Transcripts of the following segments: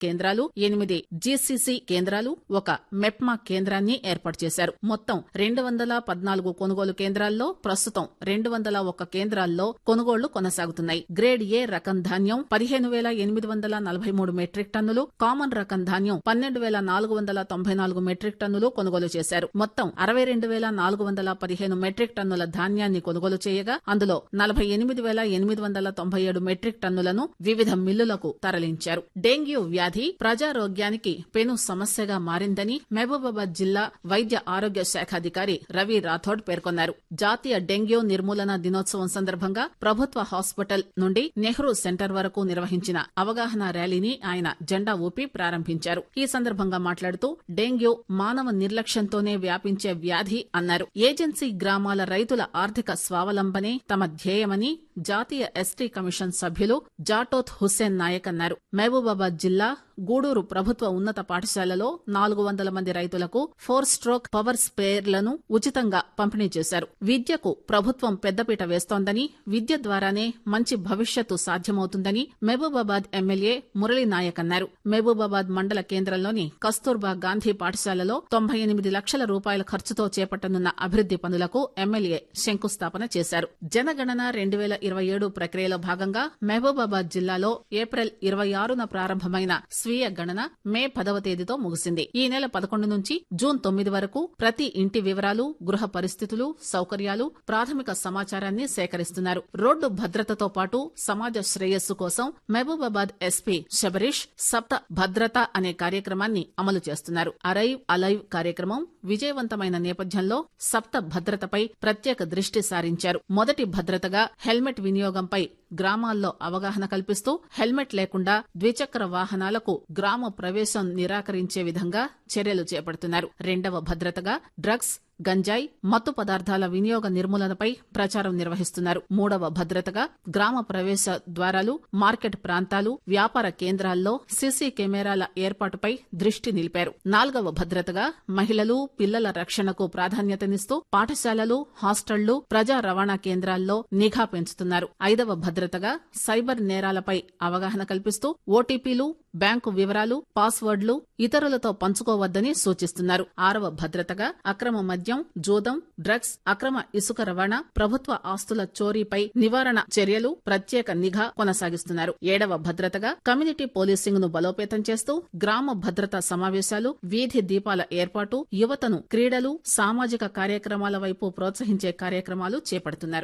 కేంద్రాలు ఎనిమిది జీసీసీ కేంద్రాలు ఒక మెప్మా కేంద్రాన్ని ఏర్పాటు చేశారు మొత్తం రెండు వందల పద్నాలుగు కొనుగోలు కేంద్రాల్లో ప్రస్తుతం రెండు వందల ఒక్క కేంద్రాల్లో కొనుగోళ్లు కొనసాగుతున్నాయి గ్రేడ్ ఏ రకం ధాన్యం పదిహేను వేల ఎనిమిది వందల నలభై మూడు మెట్రిక్ టన్నులు కామన్ రకం ధాన్యం పన్నెండు వేల నాలుగు వందల తొంభై నాలుగు మెట్రిక్ టన్నులు కొనుగోలు చేశారు మొత్తం అరవై రెండు వేల నాలుగు వందల పదిహేను మెట్రిక్ టన్నుల ధాన్యాన్ని కొనుగోలు చేయగా అందులో నలభై ఎనిమిది వేల ఎనిమిది వందల తొంభై ఏడు మెట్రిక్ టన్నులను వివిధ మిల్లులకు తరలించారు డెంగ్యూ వ్యాధి ప్రజారోగ్యానికి పెను సమస్యగా మారిందని మహబూబాబాద్ జిల్లా వైద్య ఆరోగ్య శాఖాధికారి రవి రాథోడ్ పేర్కొన్నారు జాతీయ డెంగ్యూ నిర్మూలన దినోత్సవం సందర్భంగా ప్రభుత్వ హాస్పిటల్ నుండి నెహ్రూ సెంటర్ వరకు నిర్వహించిన అవగాహన ర్యాలీని ఆయన జెండా ఊపి ప్రారంభించారు ఈ సందర్భంగా మాట్లాడుతూ డెంగ్యూ మానవ నిర్లక్ష్యంతోనే వ్యాపించే వ్యాధి అన్నారు ఏజెన్సీ గ్రామాల రైతుల ఆర్థిక స్వావలంబనే తమ ధ్యేయమని జాతీయ ఎస్టీ కమిషన్ సభ్యులు జాటోత్ హుస్సేన్ నాయక్ అన్నారు మహబూబాబాద్ జిల్లా గూడూరు ప్రభుత్వ ఉన్నత పాఠశాలలో నాలుగు వందల మంది రైతులకు ఫోర్ స్ట్రోక్ పవర్ స్పేర్లను ఉచితంగా పంపిణీ చేశారు విద్యకు ప్రభుత్వం పెద్దపీట వేస్తోందని విద్య ద్వారానే మంచి భవిష్యత్తు సాధ్యమవుతుందని మహబూబాబాద్ ఎమ్మెల్యే మురళీ నాయక్ అన్నారు మహబూబాబాద్ మండల కేంద్రంలోని కస్తూర్బా గాంధీ పాఠశాలలో తొంభై ఎనిమిది లక్షల రూపాయల ఖర్చుతో చేపట్టనున్న అభివృద్ది పనులకు ఎమ్మెల్యే శంకుస్థాపన చేశారు జనగణన రెండు వేల ఇరవై ఏడు ప్రక్రియలో భాగంగా మహబూబాబాద్ జిల్లాలో ఏప్రిల్ ఇరవై ఆరున ప్రారంభమైన స్వీయ గణన మే పదవ తేదీతో ముగిసింది ఈ నెల పదకొండు నుంచి జూన్ తొమ్మిది వరకు ప్రతి ఇంటి వివరాలు గృహ పరిస్థితులు సౌకర్యాలు ప్రాథమిక సమాచారాన్ని సేకరిస్తున్నారు రోడ్డు భద్రతతో పాటు సమాజ శ్రేయస్సు కోసం మహబూబాబాద్ ఎస్పీ శబరీష్ సప్త భద్రత అనే కార్యక్రమాన్ని అమలు చేస్తున్నారు అరైవ్ అలైవ్ కార్యక్రమం విజయవంతమైన నేపథ్యంలో సప్త భద్రతపై ప్రత్యేక దృష్టి సారించారు మొదటి భద్రతగా హెల్మెట్ వినియోగంపై గ్రామాల్లో అవగాహన కల్పిస్తూ హెల్మెట్ లేకుండా ద్విచక్ర వాహనాలకు గ్రామ ప్రవేశం నిరాకరించే విధంగా చర్యలు చేపడుతున్నారు రెండవ భద్రతగా డ్రగ్స్ గంజాయి మత్తు పదార్థాల వినియోగ నిర్మూలనపై ప్రచారం నిర్వహిస్తున్నారు మూడవ భద్రతగా గ్రామ ప్రవేశ ద్వారాలు మార్కెట్ ప్రాంతాలు వ్యాపార కేంద్రాల్లో సీసీ కెమెరాల ఏర్పాటుపై దృష్టి నిలిపారు నాలుగవ భద్రతగా మహిళలు పిల్లల రక్షణకు ప్రాధాన్యతనిస్తూ పాఠశాలలు హాస్టళ్లు ప్రజా రవాణా కేంద్రాల్లో నిఘా పెంచుతున్నారు ఐదవ భద్రతగా సైబర్ నేరాలపై అవగాహన కల్పిస్తూ ఓటీపీలు బ్యాంకు వివరాలు పాస్వర్డ్లు ఇతరులతో పంచుకోవద్దని సూచిస్తున్నారు ఆరవ భద్రతగా అక్రమ మద్యం జూదం డ్రగ్స్ అక్రమ ఇసుక రవాణా ప్రభుత్వ ఆస్తుల చోరీపై నివారణ చర్యలు ప్రత్యేక నిఘా కొనసాగిస్తున్నారు ఏడవ భద్రతగా కమ్యూనిటీ పోలీసింగ్ ను బలోపేతం చేస్తూ గ్రామ భద్రతా సమావేశాలు వీధి దీపాల ఏర్పాటు యువతను క్రీడలు సామాజిక కార్యక్రమాల వైపు ప్రోత్సహించే కార్యక్రమాలు చేపడుతున్నారు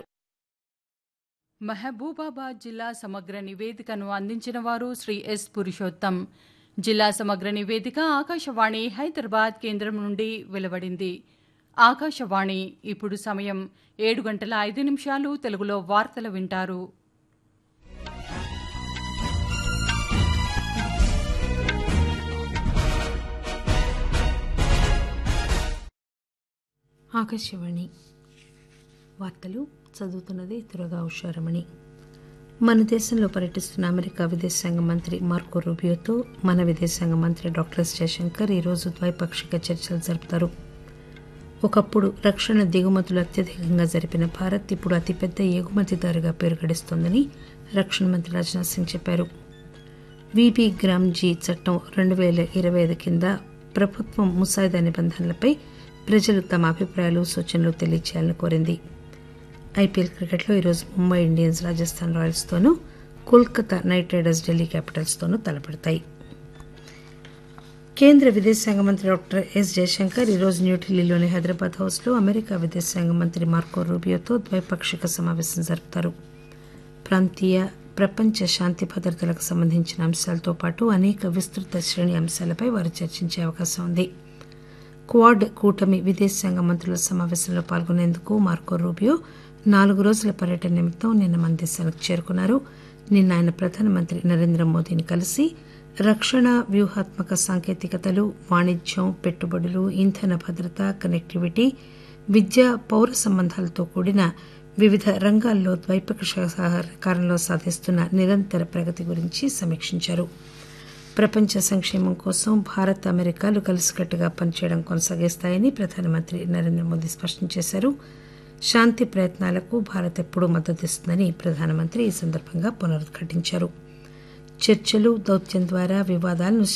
మహబూబాబాద్ జిల్లా సమగ్ర నివేదికను అందించిన వారు శ్రీ ఎస్ పురుషోత్తం జిల్లా సమగ్ర నివేదిక ఆకాశవాణి హైదరాబాద్ కేంద్రం నుండి వెలువడింది ఆకాశవాణి ఇప్పుడు సమయం ఏడు గంటల ఐదు నిమిషాలు తెలుగులో వార్తలు వింటారు ఆకాశవాణి వార్తలు చదువుతున్నది దురగా ఉషారమణి మన దేశంలో పర్యటిస్తున్న అమెరికా విదేశాంగ మంత్రి మార్కో రూబియోతో మన విదేశాంగ మంత్రి డాక్టర్ ఎస్ జయశంకర్ ఈరోజు ద్వైపాక్షిక చర్చలు జరుపుతారు ఒకప్పుడు రక్షణ దిగుమతులు అత్యధికంగా జరిపిన భారత్ ఇప్పుడు అతిపెద్ద ఎగుమతిదారుగా పేరు గడిస్తోందని రక్షణ మంత్రి రాజ్నాథ్ సింగ్ చెప్పారు విబి గ్రామ్ జీ చట్టం రెండు వేల ఇరవై ఐదు కింద ప్రభుత్వం ముసాయిదా నిబంధనలపై ప్రజలు తమ అభిప్రాయాలు సూచనలు తెలియచేయాలని కోరింది ఐపీఎల్ క్రికెట్లో ఈరోజు ముంబై ఇండియన్స్ రాజస్థాన్ రాయల్స్తోనూ కోల్కతా నైట్ రైడర్స్ ఢిల్లీ క్యాపిటల్స్తోనూ తలపడతాయి కేంద్ర విదేశాంగ మంత్రి డాక్టర్ ఎస్ జయశంకర్ ఈరోజు న్యూఢిల్లీలోని హైదరాబాద్ హౌస్లో అమెరికా విదేశాంగ మంత్రి మార్కో రూబియోతో ద్వైపాక్షిక సమావేశం జరుపుతారు ప్రాంతీయ ప్రపంచ శాంతి భద్రతలకు సంబంధించిన అంశాలతో పాటు అనేక విస్తృత శ్రేణి అంశాలపై వారు చర్చించే అవకాశం ఉంది క్వాడ్ కూటమి విదేశాంగ మంత్రుల సమావేశంలో పాల్గొనేందుకు మార్కో రూబియో నాలుగు రోజుల పర్యటన నిమిత్తం నిన్న మన దేశానికి చేరుకున్నారు నిన్న ఆయన ప్రధానమంత్రి నరేంద్ర మోదీని కలిసి రక్షణ వ్యూహాత్మక సాంకేతికతలు వాణిజ్యం పెట్టుబడులు ఇంధన భద్రత కనెక్టివిటీ విద్య పౌర సంబంధాలతో కూడిన వివిధ రంగాల్లో ద్వైపాక్షిక సహకారంలో సాధిస్తున్న నిరంతర ప్రగతి గురించి సమీక్షించారు ప్రపంచ సంక్షేమం కోసం భారత్ అమెరికాలు కలిసికట్టుగా పనిచేయడం కొనసాగిస్తాయని ప్రధానమంత్రి నరేంద్ర మోదీ స్పష్టం చేశారు శాంతి ప్రయత్నాలకు భారత్ ఎప్పుడూ మద్దతిస్తుందని ప్రధానమంత్రి ఈ సందర్భంగా పునరుద్ఘాటించారు చర్చలు దౌత్యం ద్వారా వివాదాలను